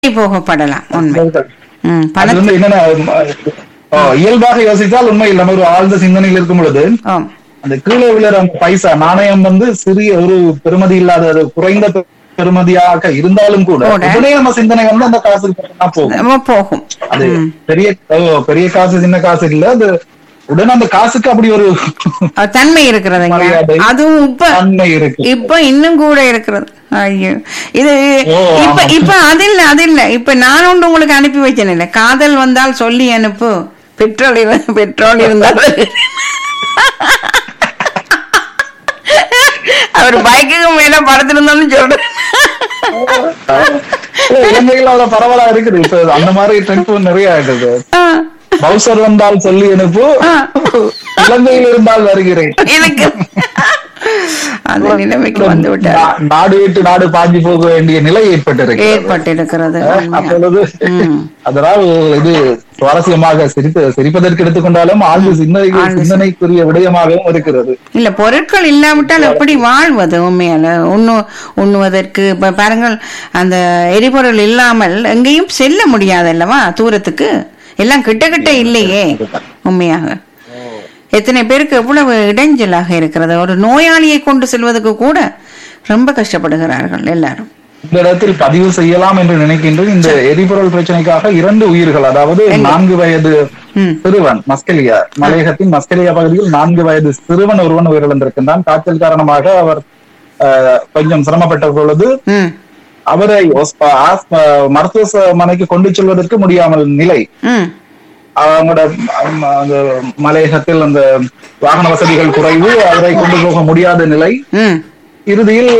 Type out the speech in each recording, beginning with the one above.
போகப்படலாம் உண்மை ம் அது பண வந்து என்னன்னா ஓ, இயல்பாக யோசித்தால் உண்மையில் நம்ம ஒரு ஆழ்ந்த சிந்தனையில் இருக்கும் பொழுது ஆம் அந்த கீழே விழுற அந்த பைசா நாணயம் வந்து சிறிய ஒரு பெருமதி இல்லாத ஒரு குறைந்த பெ- பெருமதியாக இருந்தாலும் கூட கூட. உடனே நம்ம சிந்தனை வந்து அந்த காசுக்கு மட்டும்தான் போகும் நம்ம போகும் அது ம். பெரிய ஓ, பெரிய காசு சின்ன காசு இல்ல அது உடனே அந்த காசுக்கு அப்படி ஒரு அது தன்மை இருக்கிறதுங்க மரியாதை. அதுவும் இப்ப தன்மை இருக்கு இப்ப இன்னும் கூட இருக்கிறது ஐயோ இது ஓ, இப்ப ஆமா. இப்ப அது இல்ல அது இல்ல இப்ப நான் ஒன்று உங்களுக்கு அனுப்பி வச்சேன் இல்ல காதல் வந்தால் சொல்லி அனுப்பு பெட்ரோல் இரு- பெட்ரோல் இருந்தால் அவர் பைக்குக்கு மேல படுத்திருந்தாலும் சொல்றேன் இல்ல, இலங்கையில அவ்வளவு பரவலா இருக்குது இப்ப அந்த மாதிரி ட்ரெண்ட் நிறைய ஆயிடுது ஆ, பவுசர் வந்தால் சொல்லி அனுப்பு ஆ. இலங்கையில் இருந்தால் வருகிறேன் எனக்கு அந்த நிலைமைக்கு வந்து விட்டார் நா- நாடு விட்டு நாடு பாஞ்சி போக வேண்டிய நிலை ஏற்பட்டிருக்கு ஏற்பட்டிருக்கிறது உண்மையா. அப்பொழுது ம். அதனால் இது சுவாரஸ்யமாக சிரித்து சிரிப்பதற்கு எடுத்துக்கொண்டாலும் ஆழ்ந்த சிந்தனை ஆழ்ந்த சிந்தனைக்குரிய விடயமாகவும் இருக்கிறது இல்ல பொருட்கள் இல்லாவிட்டால் எப்படி வாழ்வது உண்மையால உண்ணு உண்ணுவதற்கு இப்ப பாருங்கள் அந்த எரிபொருள் இல்லாமல் எங்கேயும் செல்ல முடியாது அல்லவா தூரத்துக்கு எல்லாம் கிட்ட கிட்ட இல்லையே உண்மையாக எத்தனை பேருக்கு எவ்வளவு இடைஞ்சலாக இருக்கிறது ஒரு நோயாளியை கொண்டு செல்வதற்கு கூட ரொம்ப கஷ்டப்படுகிறார்கள் எல்லாரும் இந்த இடத்தில் பதிவு செய்யலாம் என்று நினைக்கின்றேன் இந்த எரிபொருள் பிரச்சனைக்காக இரண்டு உயிர்கள் அதாவது நான்கு வயது ம். சிறுவன் மஸ்கலியா மலையகத்தின் மஸ்கலியா பகுதியில் நான்கு வயது சிறுவன் ஒருவன் உயிரிழந்திருக்கின்றான் காய்ச்சல் காரணமாக அவர் அஹ், கொஞ்சம் சிரமப்பட்ட பொழுது ம் அவரை ஒஸ்ப- ஆஸ்ப- மருத்துவமனைக்கு கொண்டு செல்வதற்கு முடியாமல் நிலை ம் அவங்களோட அம், அந்த மலையகத்தில் அந்த வாகன வசதிகள் குறைவு அவரை கொண்டு போக முடியாத நிலை ம் இறுதியில்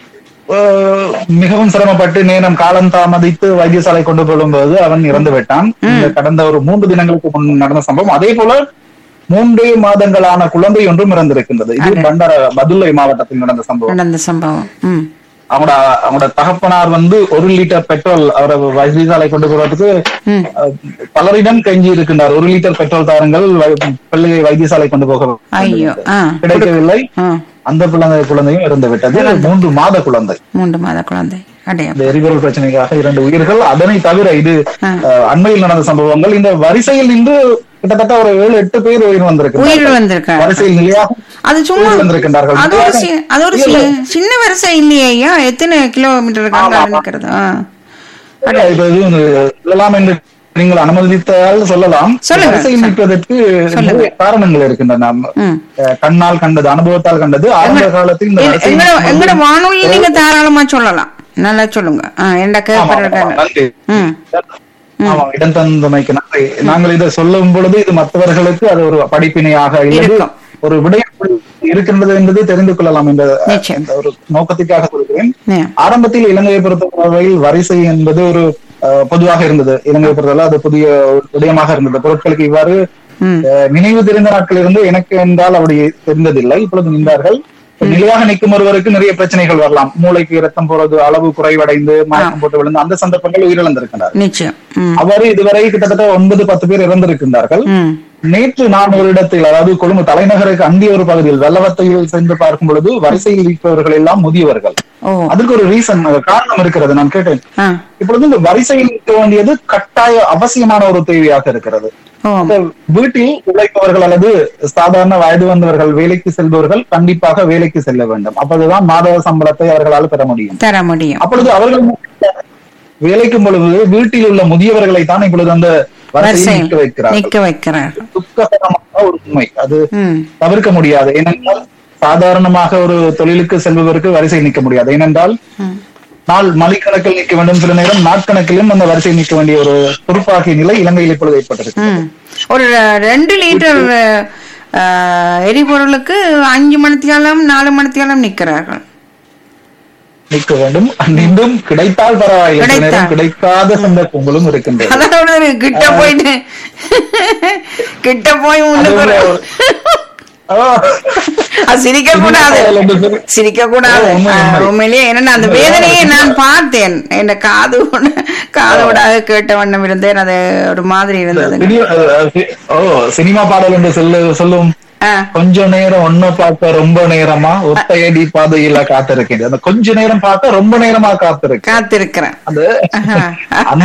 அஹ், மிகவும் சிரமப்பட்டு நேரம் காலம் தாமதித்து வைத்தியசாலை கொண்டு போகும்போது அவன் இறந்து விட்டான் இந்த கடந்த ஒரு மூன்று தினங்களுக்கு முன் நடந்த சம்பவம் அதே போல மூன்றே மாதங்களான குழந்தை ஒன்றும் இறந்திருக்கின்றது இது பண்டர பதுளை மாவட்டத்தில் நடந்த சம்பவம் நடந்த சம்பவம் ம் அவங்களோட அவங்களோட தகப்பனார் வந்து ஒரு லிட்டர் பெட்ரோல் அவரை வைத்தியசாலை கொண்டு போறதுக்கு ம் அஹ், பலரிடம் கெஞ்சி இருக்கின்றார் ஒரு லிட்டர் பெட்ரோல் தாருங்கள் வை- பிள்ளையை வைத்தியசாலை கொண்டு போக ஐயோ ஆ கிடைக்கவில்லை ஆ அந்த குழந்தை குழந்தையும் இறந்து விட்டது மூன்று மாத குழந்தை மூன்று மாத குழந்தை அடையா இந்த எரிபொருள் பிரச்சனைக்காக இரண்டு உயிர்கள் அதனை தவிர இது ஆ. அஹ், அண்மையில் நடந்த சம்பவங்கள் இந்த வரிசையில் நின்று கிட்டத்தட்ட ஒரு ஏழு எட்டு பேர் உயிர் உயிர் வந்திருக்கிறார்கள் வந்திருக்காங்க வரிசையில் நிலையாக அது சும்மா உயிர் வந்திருக்கின்றார்கள் அது ஒரு சி- அது ஒரு சி- சின்ன வரிசை இல்லையே ஐயா எத்தனை கிலோமீட்டர் கணக்காக நிக்கிறது ஆ. இப்ப இது வந்து சொல்லலாம் என்று நீங்கள் அனுமதித்தால் சொல்லலாம் சொல்லுங்க. வரிசையில் நிற்பதற்கு நிறைய காரணங்கள் இருக்கின்றன ம். அஹ், கண்ணால் கண்டது அனுபவத்தால் கண்டது ஆரம்ப காலத்தில் இந்த எங்க- வரிசையில் எங்கட நிற்பது- எங்கட வானொலி நீங்க தாராளமா சொல்லலாம் நல்லா சொல்லுங்க ஆ, என்ன ஆமா, கேட்ப ஆமா, நன்றி. ம் ஆமா இடம் தந்தமைக்கு நன்றி நாங்கள் இதை சொல்லும் பொழுது இது மற்றவர்களுக்கு அது ஒரு படிப்பினையாக இல்லது இருக்கும். ஒரு விடயம் இருக்கின்றது என்பது தெரிந்து கொள்ளலாம் என்ற நிச்சயம். இந்த ஒரு நோக்கத்திற்காக சொல்கிறேன் ஆ. ஆரம்பத்தில் இலங்கையை பொறுத்தவரையில் வரிசை என்பது ஒரு அஹ், பொதுவாக இருந்தது இலங்கையை பொறுத்தவரை அது புதிய ஒரு விடயமாக இருந்தது பொருட்களுக்கு இவ்வாறு ம். அஹ், நினைவு தெரிந்த நாட்கள் இருந்து எனக்கு என்றால் அப்படி தெரிந்ததில்லை இப்பொழுது நின்றார்கள் நிலையாக நிற்கும் ஒருவருக்கு நிறைய பிரச்சனைகள் வரலாம் மூளைக்கு ரத்தம் போறது அளவு குறைவடைந்து மயக்கம் போட்டு விழுந்து அந்த சந்தர்ப்பங்கள் உயிரிழந்திருக்கிறார் நிச்சயம் ம் அவர் இதுவரை கிட்டத்தட்ட ஒன்பது பத்து பேர் இறந்திருக்கின்றார்கள் ம் நேற்று நான் ஒரு இடத்தில் அதாவது கொழும்பு தலைநகருக்கு அண்டிய ஒரு பகுதியில் வெள்ளவத்தையில் சென்று பார்க்கும் பொழுது வரிசையில் நிற்பவர்கள் எல்லாம் முதியவர்கள் ஓ அதுக்கு ஒரு ரீசன் காரணம் இருக்கிறது நான் கேட்டேன் ஆ இப்பொழுது இந்த வரிசையில் நிற்க வேண்டியது கட்டாய அவசியமான ஒரு தேவையாக இருக்கிறது ஓ இந்த வீட்டில் உழைப்பவர்கள் அல்லது சாதாரண வயது வந்தவர்கள் வேலைக்கு செல்பவர்கள் கண்டிப்பாக வேலைக்கு செல்ல வேண்டும் அப்போதுதான் மாத சம்பளத்தை அவர்களால் பெற முடியும் தர முடியும் அப்பொழுது அவர்கள் வேலைக்கும் பொழுது வீட்டில் உள்ள முதியவர்களை தான் இப்பொழுது அந்த வரிசையில் வரிசையில் நிற்க வைக்கிறார்கள் நிக்க வைக்கிறார்கள் துக்ககரமான ஒரு உண்மை அது ம் தவிர்க்க முடியாது ஏனென்றால் சாதாரணமாக ஒரு தொழிலுக்கு செல்பவருக்கு வரிசையில் நிற்க முடியாது ஏனென்றால் ம். நாள் மணிக்கணக்கில் நிற்க வேண்டும் சில நேரம் நாட்கணக்கிலும் அந்த வரிசையில் நிற்க வேண்டிய ஒரு துருப்பாகிய நிலை இலங்கையில் இப்பொழுது ஏற்பட்டிருக்கு ம் ஒரு ர- ரெண்டு லிட்டர் ஆ, எரிபொருளுக்கு அஞ்சு மணித்தியாலம் நாலு மணித்தியாலம் நிக்கிறார்கள் நிற்க வேண்டும் மீண்டும் கிடைத்தால் பரவாயில்லை சில நேரம் கிடைத்தால். கிடைக்காத சந்தர்ப்பங்களும் இருக்கின்றது அதோட ஒரு கிட்ட போயிட்டு கிட்ட போய் அது முன்னுக்கு ஒரு- ஒரு- ஆ. அது சிரிக்க கூடாது சிரிக்க கூடாது ஓ, உண்மை, ஆ, உண்மை. உண்மையிலேயே ஏன்னா அந்த வேதனையை நான் பார்த்தேன் என் காது காதோட கேட்ட வண்ணம் இருந்தேன் அது ஒரு மாதிரி இருந்தது சினி- அஹ், சி- ஓ சினிமா பாடல் என்று சொல்லு சொல்லும் ஆ, கொஞ்ச நேரம் ஒன்ன பார்க்க ரொம்ப நேரமா ஒத்தையடி பாதையில காத்திருக்கேன் அந்த கொஞ்ச நேரம் பார்க்க ரொம்ப நேரமா காத்திருக்கேன் காத்திருக்கிறேன் அது ஆஹா. அந்த